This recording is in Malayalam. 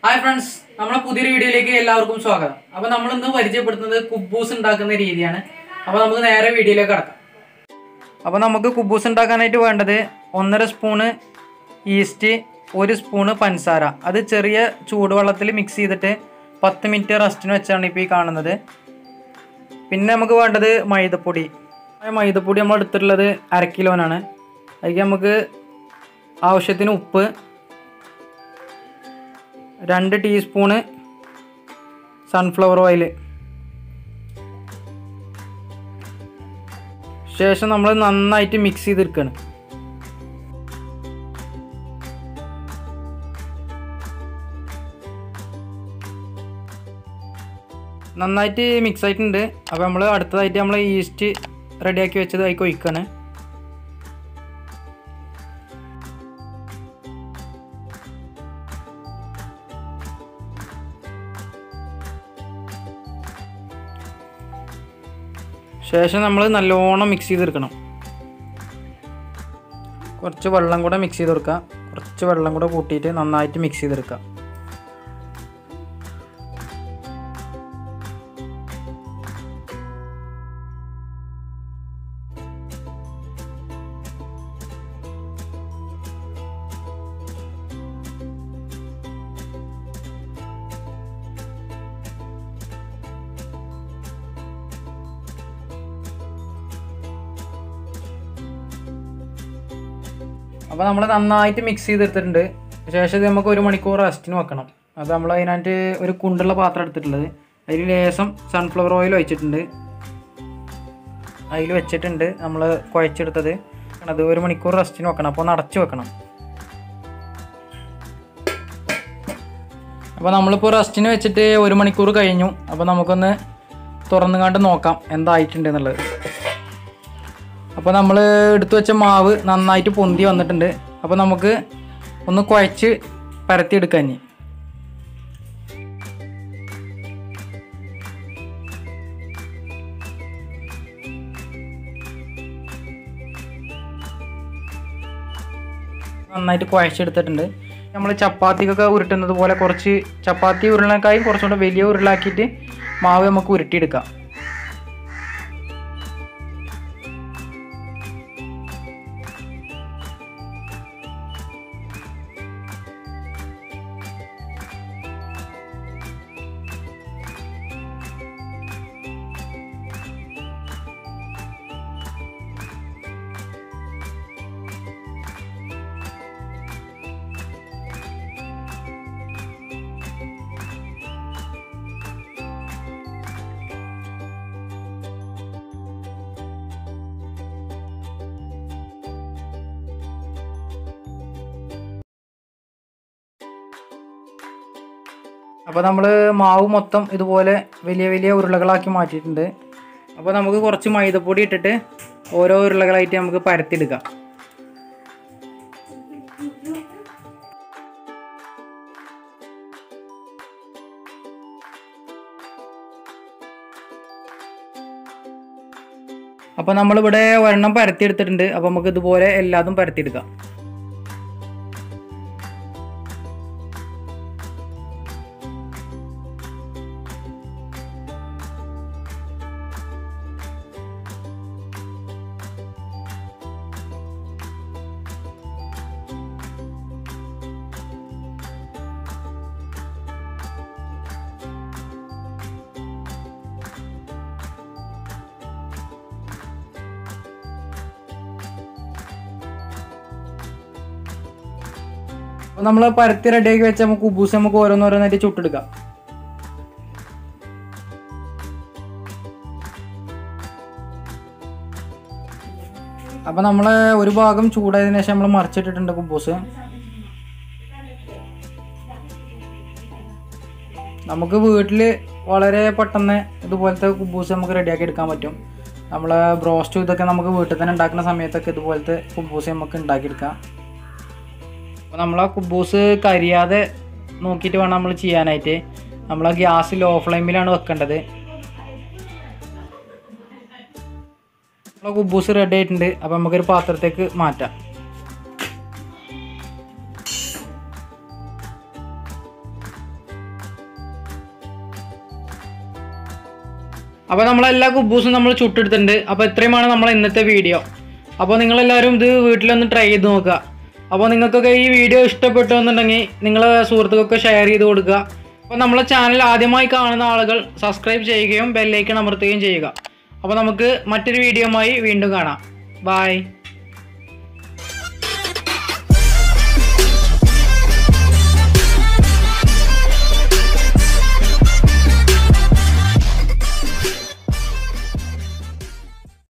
ഹായ് ഫ്രണ്ട്സ് നമ്മളെ പുതിയൊരു വീഡിയോയിലേക്ക് എല്ലാവർക്കും സ്വാഗതം അപ്പോൾ നമ്മൾ ഇന്ന് പരിചയപ്പെടുത്തുന്നത് കുബൂസ് ഉണ്ടാക്കുന്ന രീതിയാണ് അപ്പോൾ നമുക്ക് നേരെ വീഡിയോയിലേക്ക് കടക്കാം അപ്പോൾ നമുക്ക് കുബൂസ് ഉണ്ടാക്കാനായിട്ട് വേണ്ടത് ഒന്നര സ്പൂണ് ഈസ്റ്റ് ഒരു സ്പൂണ് പഞ്ചസാര അത് ചെറിയ ചൂടുവെള്ളത്തിൽ മിക്സ് ചെയ്തിട്ട് പത്ത് മിനിറ്റ് റെസ്റ്റിന് വെച്ചാണ് ഇപ്പോൾ ഈ കാണുന്നത് പിന്നെ നമുക്ക് വേണ്ടത് മൈദപ്പൊടി ആ മൈദപ്പൊടി നമ്മൾ എടുത്തിട്ടുള്ളത് അര കിലോനാണ് അതിലേക്ക് നമുക്ക് ആവശ്യത്തിന് ഉപ്പ് രണ്ട് ടീസ്പൂണ് സൺഫ്ലവർ ഓയിൽ ശേഷം നമ്മൾ നന്നായിട്ട് മിക്സ് ചെയ്തെടുക്കുകയാണ് നന്നായിട്ട് മിക്സ് ആയിട്ടുണ്ട് അപ്പോൾ നമ്മൾ അടുത്തതായിട്ട് നമ്മൾ ഈസ്റ്റ് റെഡിയാക്കി വെച്ചത് അതിലേക്ക് ഒഴിക്കുകയാണ് ശേഷം നമ്മൾ നല്ലോണം മിക്സ് ചെയ്തെടുക്കണം കുറച്ച് വെള്ളം കൂടെ മിക്സ് ചെയ്ത് കൊടുക്കുക കുറച്ച് വെള്ളം കൂടെ കൂട്ടിയിട്ട് നന്നായിട്ട് മിക്സ് ചെയ്തെടുക്കുക അപ്പോൾ നമ്മൾ നന്നായിട്ട് മിക്സ് ചെയ്തെടുത്തിട്ടുണ്ട് ശേഷം ഇത് നമുക്ക് ഒരു മണിക്കൂർ റെസ്റ്റിന് വെക്കണം അത് നമ്മൾ അതിനായിട്ട് ഒരു കുണ്ടുള്ള പാത്രം എടുത്തിട്ടുള്ളത് അതിൽ ലേശം സൺഫ്ലവർ ഓയിൽ ഒഴിച്ചിട്ടുണ്ട് അതിൽ വെച്ചിട്ടുണ്ട് നമ്മൾ കുഴച്ചെടുത്തത് അത് ഒരു മണിക്കൂർ റെസ്റ്റിന് വെക്കണം അപ്പോൾ ഒന്ന് അടച്ചു വെക്കണം അപ്പോൾ നമ്മളിപ്പോൾ റെസ്റ്റിന് വെച്ചിട്ട് ഒരു മണിക്കൂർ കഴിഞ്ഞു അപ്പോൾ നമുക്കൊന്ന് തുറന്നു കണ്ട് നോക്കാം എന്തായിട്ടുണ്ട് എന്നുള്ളത് അപ്പോൾ നമ്മൾ എടുത്തു വെച്ച മാവ് നന്നായിട്ട് പൊന്തി വന്നിട്ടുണ്ട് അപ്പോൾ നമുക്ക് ഒന്ന് കുഴച്ച് പരത്തിയെടുക്കാൻ ഇനി നന്നായിട്ട് കുഴച്ചെടുത്തിട്ടുണ്ട് നമ്മൾ ചപ്പാത്തിക്കൊക്കെ ഉരുട്ടുന്നത് പോലെ കുറച്ച് ചപ്പാത്തി ഉരുളക്കായും കുറച്ചുകൂടെ വലിയ ഉരുളാക്കിയിട്ട് മാവ് നമുക്ക് ഉരുട്ടിയെടുക്കാം അപ്പോൾ നമ്മൾ മാവ് മൊത്തം ഇതുപോലെ വലിയ വലിയ ഉരുളകളാക്കി മാറ്റിയിട്ടുണ്ട് അപ്പോൾ നമുക്ക് കുറച്ച് മൈദപ്പൊടി ഇട്ടിട്ട് ഓരോ ഉരുളകളായിട്ട് നമുക്ക് പരത്തിയെടുക്കാം അപ്പോൾ നമ്മളിവിടെ ഒരെണ്ണം പരത്തിയെടുത്തിട്ടുണ്ട് അപ്പോൾ നമുക്ക് ഇതുപോലെ എല്ലാതും പരത്തിയെടുക്കാം അപ്പോൾ നമ്മൾ പരത്തി റെഡിയാക്കി വെച്ച നമുക്ക് ഉബൂസ് നമുക്ക് ഓരോന്നോരോന്നായിട്ട് ചുട്ടെടുക്കാം അപ്പോൾ നമ്മൾ ഒരു ഭാഗം ചൂടായതിനു ശേഷം നമ്മൾ മറിച്ചിട്ടിട്ടുണ്ട് കുബൂസ് നമുക്ക് വീട്ടിൽ വളരെ പെട്ടെന്ന് ഇതുപോലത്തെ കുബൂസ് നമുക്ക് റെഡിയാക്കി എടുക്കാൻ പറ്റും നമ്മൾ ബ്രോസ്റ്റ് ഇതൊക്കെ നമുക്ക് വീട്ടിൽ തന്നെ ഉണ്ടാക്കുന്ന സമയത്തൊക്കെ ഇതുപോലത്തെ കുബൂസ് നമുക്ക് ഉണ്ടാക്കിയെടുക്കാം അപ്പോൾ നമ്മൾ ആ കുബൂസ് കരിയാതെ നോക്കിയിട്ട് വേണം നമ്മൾ ചെയ്യാനായിട്ട് നമ്മൾ ആ ഗ്യാസ് ലോ ഫ്ലെയിമിലാണ് വെക്കേണ്ടത് നമ്മളെ കുബൂസ് റെഡി ആയിട്ടുണ്ട് അപ്പോൾ നമുക്കൊരു പാത്രത്തേക്ക് മാറ്റാം അപ്പോൾ നമ്മളെല്ലാ കുബൂസും നമ്മൾ ചുട്ടെടുത്തിട്ടുണ്ട് അപ്പോൾ ഇത്രയുമാണ് നമ്മളെ ഇന്നത്തെ വീഡിയോ അപ്പോൾ നിങ്ങളെല്ലാവരും ഇത് വീട്ടിലൊന്ന് ട്രൈ ചെയ്ത് നോക്കുക അപ്പോൾ നിങ്ങൾക്കൊക്കെ ഈ വീഡിയോ ഇഷ്ടപ്പെട്ടു എന്നുണ്ടെങ്കിൽ നിങ്ങളെ സുഹൃത്തുക്കൾക്ക് ഷെയർ ചെയ്ത് കൊടുക്കുക അപ്പോൾ നമ്മളെ ചാനൽ ആദ്യമായി കാണുന്ന ആളുകൾ സബ്സ്ക്രൈബ് ചെയ്യുകയും ബെല്ലൈക്കൺ അമർത്തുകയും ചെയ്യുക അപ്പോൾ നമുക്ക് മറ്റൊരു വീഡിയോയുമായി വീണ്ടും കാണാം ബായ്